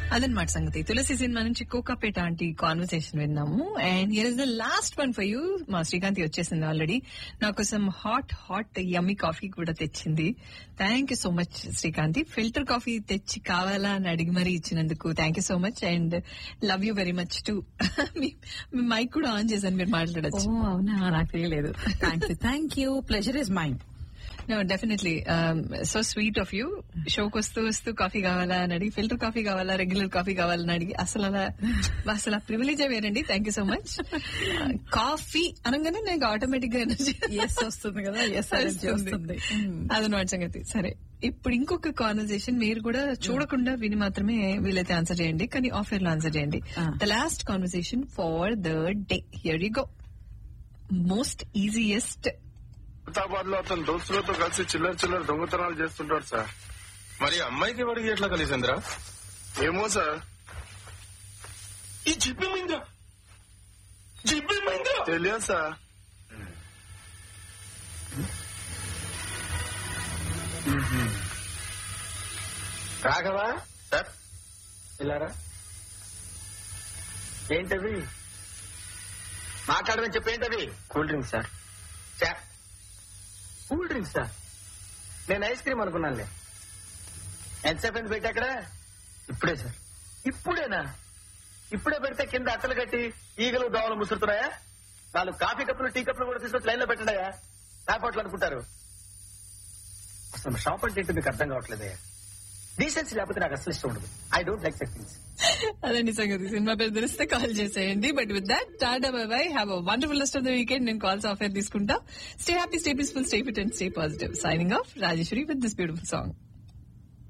అదనమాట సంగతి తులసి సినిమా నుంచి కోకాపేట ఆంటీ కాన్వర్సేషన్ విన్నాము and here is the last one for you మా శ్రీకాంతి వచ్చేసింది ఆల్రెడీ నా కోసం హాట్ హాట్ యమ్మీ కాఫీ కూడా తెచ్చింది thank you so much Srikanthi filter coffee తెచ్చి కావాలా అని అడిగి మరీ ఇచ్చినందుకు thank you so much and love you very much to మీ మైక్ కూడా ఆన్ చేశాను మీరు ఓ మాట్లాడచ్చు అవునా నాకు తెలియలేదు thank you thank you pleasure is mine no definitely so sweet of you షోకి వస్తూ వస్తూ కాఫీ కావాలా అని అడిగి ఫిల్టర్ కాఫీ కావాలా రెగ్యులర్ కాఫీ కావాలని అడిగి అసలు అలా అసలు ఆ ప్రివిలేజ్ వేరండి thank you so much coffee అనగానే నాకు ఆటోమేటిక్ గా ఎనర్జీ ఎస్ వస్తుంది కదా ఎస్ వస్తుంది అదనమాట సంగతి సరే ఇప్పుడు ఇంకొక కాన్వర్సేషన్ మీరు కూడా చూడకుండా విని మాత్రమే వీలైతే ఆన్సర్ చేయండి కానీ ఆఫర్ లో ఆన్సర్ చేయండి Ah. The last conversation for the day here you go most easiest Hyderabad లో అతను దోస్తులతో కలిసి చిల్లర చిల్లర దొంగతనాలు చేస్తుంటాడు సార్ మరి అమ్మాయికి వాడికి ఎట్లా కలిసిందిరా ఏమో సార్ ఈ జిప్పి మైందా జిప్పి మైందా తెలియదు సార్ రాఘవా సార్ ఇలారా ఏంటవి మాట్లాడమని చెప్పేంటవి cool drinks sir cool drinks sir నేను ఐస్ క్రీమ్ అనుకున్నానులే ఎంతసేపు అయింది పెట్టి అక్కడ ఇప్పుడే సార్ ఇప్పుడేనా ఇప్పుడే పెడితే కింద అట్టలు కట్టి ఈగలు దోవలు ముసురుతున్నాయా నాలుగు కాఫీ కప్పులు టీ కప్పులు కూడా తీసుకొచ్చి లైన్ లో పెట్టడాయా లేకపోట్లు అనుకుంటారు అసలు షాప్ అంటే ఏంటో మీకు అర్థం కావట్లేదే డీసెన్సీ లేకపోతే నాకు అసలు ఇష్టం ఉండదు I don't like set things అదండి సంగతి సినిమా పేరు తెలిస్తే కాల్ చేసేయండి but with that tata bye bye have a wonderful rest of the weekend నేను కాల్స్ ఆఫర్ తీసుకుంటా stay happy stay peaceful stay fit and stay positive signing off Rajeshwari with this beautiful song